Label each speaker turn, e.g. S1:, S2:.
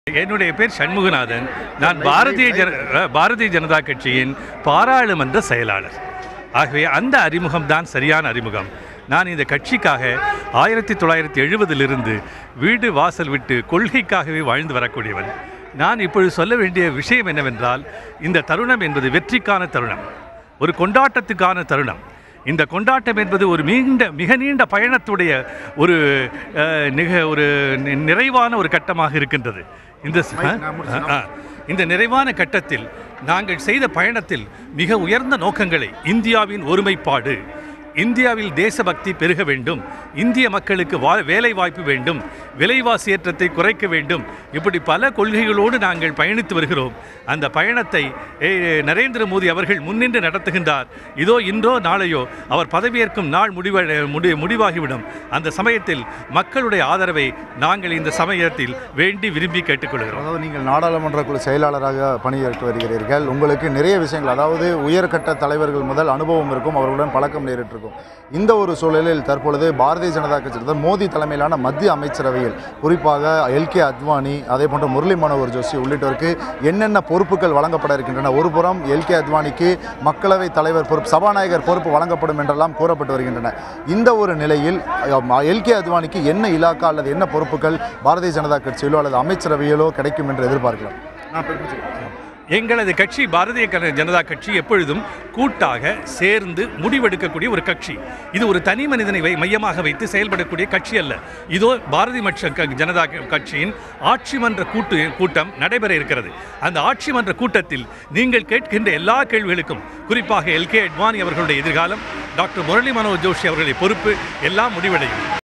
S1: என்னுடைய பேர் சண்முகநாதன் நான் பாரதிய ஜன பாரதிய ஜனதா கட்சியின் பாராளுமன்ற செயலாளர் ஆகவே அந்த அறிமுகம் தான் சரியான அறிமுகம் நான் இந்த கட்சிக்காக ஆயிரத்தி தொள்ளாயிரத்தி எழுபதிலிருந்து வீடு வாசல் விட்டு கொள்கைக்காகவே வாழ்ந்து வரக்கூடியவன் நான் இப்பொழுது சொல்ல வேண்டிய விஷயம் என்னவென்றால் இந்த தருணம் என்பது வெற்றிக்கான தருணம் ஒரு கொண்டாட்டத்துக்கான தருணம் இந்த கொண்டாட்டம் என்பது ஒரு நீண்ட மிக நீண்ட பயணத்துடைய ஒரு அஹ், நிக ஒரு நி- நிறைவான ஒரு கட்டமாக இருக்கின்றது இந்த ச- ஆ, ஆ. இந்த நிறைவான கட்டத்தில் நாங்கள் செய்த பயணத்தில் மிக உயர்ந்த நோக்கங்களை இந்தியாவின் ஒருமைப்பாடு இந்தியாவில் தேசபக்தி பெருக வேண்டும் இந்திய மக்களுக்கு வா வேலை வாய்ப்பு வேண்டும் விலைவாசி ஏற்றத்தை குறைக்க வேண்டும் இப்படி பல கொள்கைகளோடு நாங்கள் பயணித்து வருகிறோம் அந்த பயணத்தை ஏ, நரேந்திர மோடி அவர்கள் முன்னின்று நடத்துகின்றார் இதோ இன்றோ நாளையோ அவர் பதவியேற்கும் நாள் முடிவ முடி முடிவாகிவிடும் அந்த சமயத்தில் மக்களுடைய ஆதரவை நாங்கள் இந்த சமயத்தில் வேண்டி விரும்பி கேட்டுக்கொள்கிறோம்
S2: அதாவது நீங்கள் நாடாளுமன்ற குழு செயலாளராக பணியாற்றி வருகிறீர்கள் உங்களுக்கு நிறைய விஷயங்கள் அதாவது உயர்கட்ட தலைவர்கள் முதல் அனுபவம் இருக்கும் அவர்களுடன் பழக்கம் நேரிட்டிருக்கும் இந்த ஒரு சூழலில் தற்பொழுது பாரதிய ஜனதா கட்சி அதாவது மோடி தலைமையிலான மத்திய அமைச்சரவையில் குறிப்பாக எல்கே அத்வானி அதே போன்று முரளி மனோகர் ஜோஷி உள்ளிட்டோருக்கு என்னென்ன பொறுப்புகள் வழங்கப்பட இருக்கின்றன ஒரு புறம் எல்கே அத்வானிக்கு மக்களவை தலைவர் பொறுப்பு சபாநாயகர் பொறுப்பு வழங்கப்படும் என்றெல்லாம் கூறப்பட்டு வருகின்றன இந்த ஒரு நிலையில் எல்கே அத்வானிக்கு என்ன இலாக்கா அல்லது என்ன பொறுப்புகள் பாரதிய ஜனதா கட்சியிலோ அல்லது அமைச்சரவையிலோ கிடைக்கும் என்று எதிர்பார்க்கலாம்
S1: எங்களது கட்சி பாரதிய கன- ஜனதா கட்சி எப்பொழுதும் கூட்டாக சேர்ந்து முடிவெடுக்கக்கூடிய ஒரு கட்சி இது ஒரு தனி மனிதனை வை- மையமாக வைத்து செயல்படக்கூடிய கட்சி அல்ல இதோ பாரதிய மற்ற க- ஜனதா க- கட்சியின் ஆட்சி மன்ற கூட்டு கூட்டம் நடைபெற இருக்கிறது அந்த ஆட்சி மன்ற கூட்டத்தில் நீங்கள் கேட்கின்ற எல்லா கேள்விகளுக்கும் குறிப்பாக எல்கே அட்வானி அவர்களுடைய எதிர்காலம் டாக்டர் முரளி மனோஜ் ஜோஷி அவர்களுடைய பொறுப்பு எல்லாம் முடிவடையும்